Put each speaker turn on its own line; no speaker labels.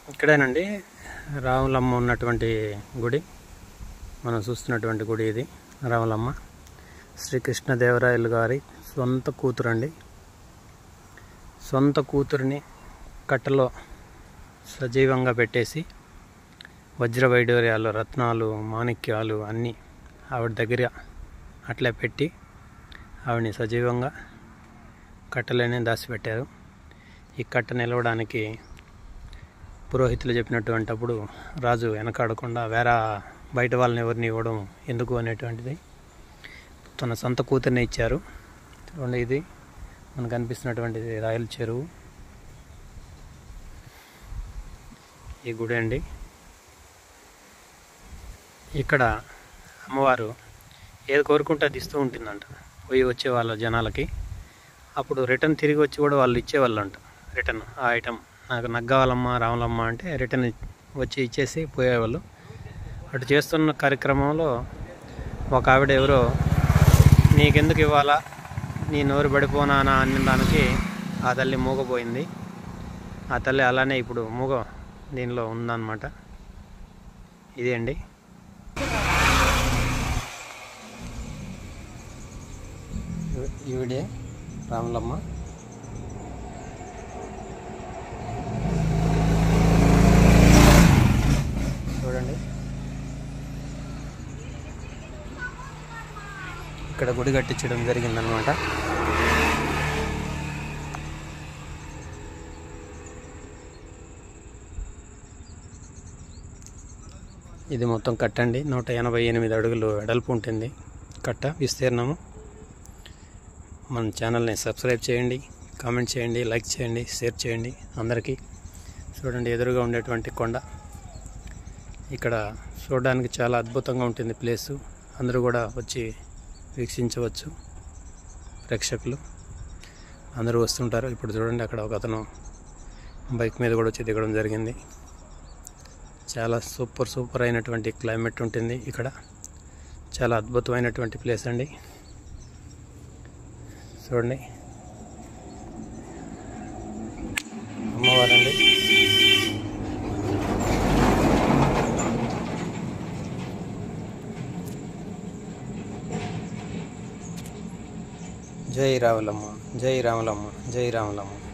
ఇక్కడేనండి రాములమ్మ ఉన్నటువంటి గుడి మనం చూస్తున్నటువంటి గుడి ఇది రాములమ్మ శ్రీకృష్ణదేవరాయలు గారి సొంత కూతురండి సొంత కూతురిని కట్టలో సజీవంగా పెట్టేసి వజ్ర వైడూర్యాలు రత్నాలు మాణిక్యాలు అన్నీ ఆవిడ దగ్గర అట్లా పెట్టి ఆవిడని సజీవంగా కట్టలోనే దాచిపెట్టారు ఈ కట్ట నిలవడానికి పురోహితులు చెప్పినటువంటప్పుడు రాజు వెనకాడకుండా వేరే బయట వాళ్ళని ఎవరిని ఇవ్వడం ఎందుకు అనేటువంటిది తన సొంత కూతుర్ని ఇచ్చారు చూడండి ఇది మనకు అనిపిస్తున్నటువంటిది రాయల చెరువు ఈ గుడి అండి ఇక్కడ అమ్మవారు ఏది కోరుకుంటే అది ఇస్తూ ఉంటుందంట పోయి వచ్చే వాళ్ళ జనాలకి అప్పుడు రిటర్న్ తిరిగి వచ్చి కూడా వాళ్ళు ఇచ్చేవాళ్ళు అంట రిటర్న్ ఆ ఐటమ్ నాకు నగ్గావాలమ్మ రాములమ్మ అంటే రిటర్న్ వచ్చి ఇచ్చేసి పోయేవాళ్ళు అటు చేస్తున్న కార్యక్రమంలో ఒక ఆవిడ ఎవరో నీకెందుకు ఇవ్వాలా నీ నోరు పడిపోనానా అన్న దానికి ఆ తల్లి మూగపోయింది ఆ తల్లి అలానే ఇప్పుడు మూగ దీనిలో ఉందన్నమాట ఇదే అండి ఈవిడే రాములమ్మ చూడండి ఇక్కడ గుడి కట్టించడం జరిగిందనమాట ఇది మొత్తం కట్టండి నూట ఎనభై ఎనిమిది అడుగులు వెడల్పు ఉంటుంది కట్ట విస్తీర్ణము మన ఛానల్ని సబ్స్క్రైబ్ చేయండి కామెంట్ చేయండి లైక్ చేయండి షేర్ చేయండి అందరికీ చూడండి ఎదురుగా ఉండేటువంటి కొండ ఇక్కడ చూడడానికి చాలా అద్భుతంగా ఉంటుంది ప్లేసు అందరూ కూడా వచ్చి వీక్షించవచ్చు ప్రేక్షకులు అందరూ వస్తుంటారు ఇప్పుడు చూడండి అక్కడ ఒక అతను బైక్ మీద కూడా వచ్చి దిగడం జరిగింది చాలా సూపర్ సూపర్ అయినటువంటి క్లైమేట్ ఉంటుంది ఇక్కడ చాలా అద్భుతమైనటువంటి ప్లేస్ అండి చూడండి అమ్మవారండి జై రాములమ్మ జై రాములమ్మ జై రాములమ్మ